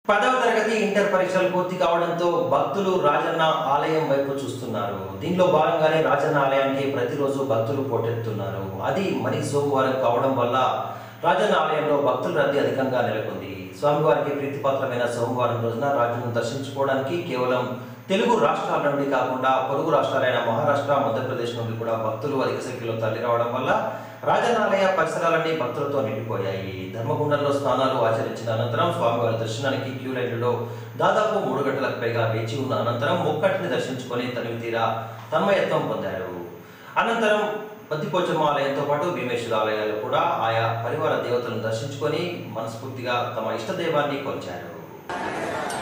పదవ తరగతి ఇంటర్ పరీక్షలు పూర్తి కావడంతో భక్తులు రాజన్న ఆలయం వైపు చూస్తున్నారు దీనిలో భాగంగానే రాజన్న ఆలయానికి ప్రతిరోజు భక్తులు పోటెత్తున్నారు అది మరి సోమవారం కావడం వల్ల రాజన్న ఆలయంలో భక్తుల రద్దీ అధికంగా నెలకొంది స్వామివారికి ప్రీతిపాత్రమైన సోమవారం రోజున రాజును దర్శించుకోవడానికి కేవలం తెలుగు రాష్ట్రాల నుండి కాకుండా పొరుగు రాష్ట్రాలైన మహారాష్ట్ర మధ్యప్రదేశ్ నుండి కూడా భక్తులు అధిక సంఖ్యలో తరలి రావడం వల్ల రాజనాలయ పరిసరాలన్నీ భక్తులతో నిండిపోయాయి ధర్మగుండంలో స్నానాలు ఆచరించిన అనంతరం స్వామివారి దర్శనానికి క్యూ లైన్లలో దాదాపు మూడు గంటలకు పైగా వేచి ఉన్న అనంతరం ముక్కటిని దర్శించుకొని తనివి తీరా తన్మయత్వం పొందారు అనంతరం పత్తిపోచమ్మ ఆలయంతో పాటు భీమేశ్వర ఆలయాలు కూడా ఆయా పరివార దేవతలను దర్శించుకొని మనస్ఫూర్తిగా తమ ఇష్టదైవాన్ని కొలిచారు